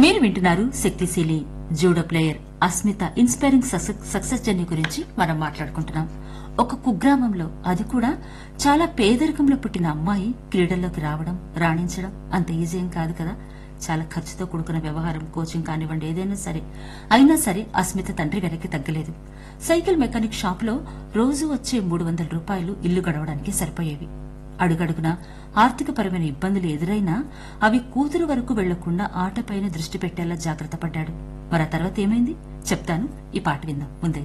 మీరు వింటున్నారు Shaktisheeli judo player Asmita inspiring success journey గురించి మనం మాట్లాడుకుంటున్నాం ఒక కుగ్రామంలో అది కూడా చాలా పేదరికంలో పుట్టిన అమ్మాయి క్రీడల్లోకి రావడం రాణించడం అంత ఈజీ ఏం కాదు కదా చాలా ఖర్చుతో కూడుకున్న వ్యవహారం కోచింగ్ కానివ్వండి ఏదైనా సరే అయినా సరే అస్మిత తండ్రి వెనక్కి తగ్గలేదు సైకిల్ మెకానిక్ షాప్ లో రోజు వచ్చే మూడు వందల రూపాయలు ఇల్లు గడవడానికి సరిపోయేవి అడుగడుగున ఆర్థికపరమైన ఇబ్బందులు ఎదురైనా అవి కూతురు వరకు వెళ్లకుండా ఆటపైన దృష్టి పెట్టేలా జాగ్రత్త పడ్డాడు మరి ఆ తర్వాత ఏమైంది చెప్తాను ఈ పాట విందాం ముందే